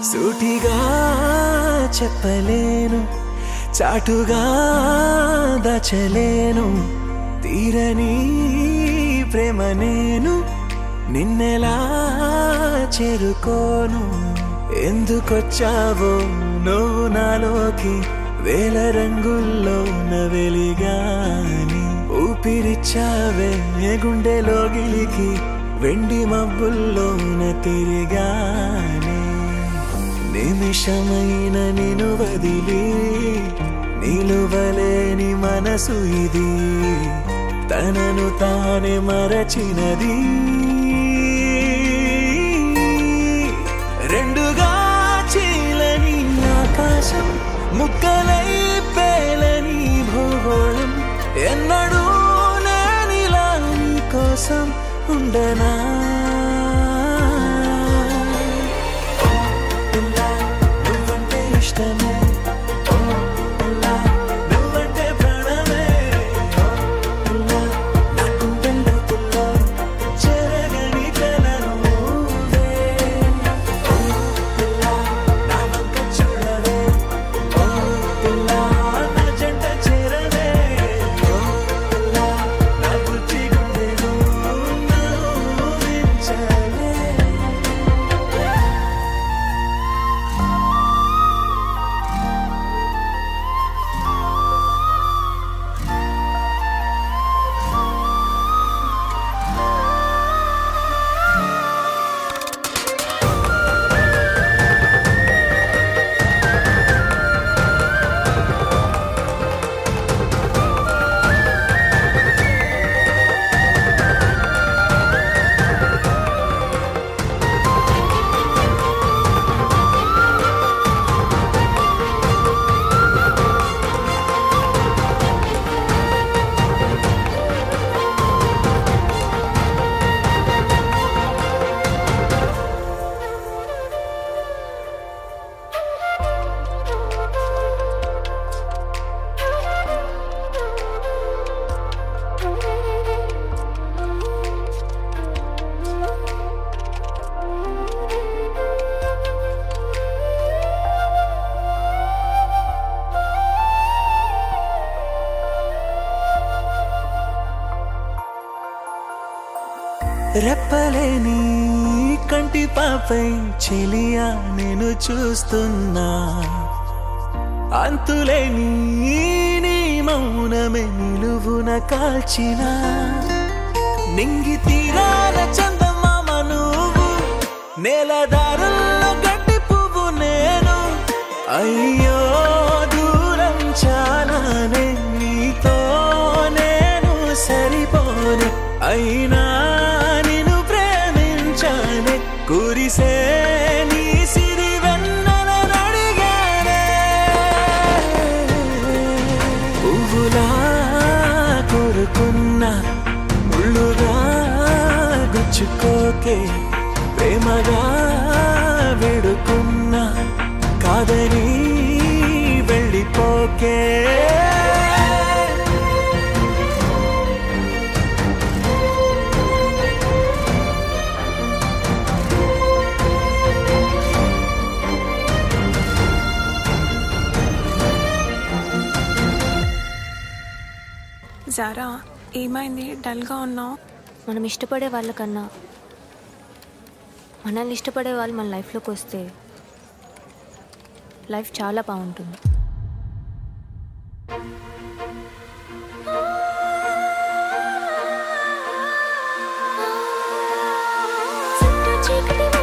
సూటిగా చెప్పలేను చాటుగా దాచలేను తీరని ప్రేమ నేను నిన్నెలా చేరుకోను ఎందుకొచ్చావో నువ్వు నాలోకి వేల రంగుల్లో వెలిగాని ఊపిరిచ్చావే గుండెలో గిలికి వెండి మబ్బుల్లోన తిరిగాని నిమిషమైన నిను వదిలి నిలువలేని మనసు ఇది తనను తానే మరచినది రెండుగా చీలని ఆకాశం ముక్కలై పేలని భూగోళం ఎన్నడూ నేనిలా నీ కోసం ఉండనా పిల్ల, నువ్వంటే ఇష్టమే ఓ పిల్ల, నువ్వంటే ప్రాణమే ఓ పిల్ల, నా గుండెల్లో పుల్ల, చెరగని కలను నువ్వే. ఓ పిల్ల, నా వంక చూడవే ఓ పిల్ల, నా జంట చేరవే ఓ పిల్ల, నా బుజ్జి గుండెలో నవ్వించవే. రెప్పలేని కంటి పాపై చెలియా నేను చూస్తున్నా అంతులేని నీ మౌనమే నిలువున కాల్చిన నింగి తీరాన చందమామ నువ్వు నేలదారుల్లో గడ్డి పువ్వు నేను అయ్యో దూరం చాలానే నీతో నేను సరిపోనే అయినా నిన్ను ప్రేమించానే కురిసే నీ సిరి వెన్నెలను అడిగానే పువ్వులా కోరుకున్నా ముళ్ళుగా గుచ్చుకోకే ప్రేమగా వేడుకున్నా కాదని వెళ్ళిపోకే జారా ఏమైంది డల్గా ఉన్నావు మనం ఇష్టపడే వాళ్ళకన్నా మనల్ని ఇష్టపడే వాళ్ళు మన లైఫ్లోకి వస్తే లైఫ్ చాలా బాగుంటుంది చుట్టూ చీకటి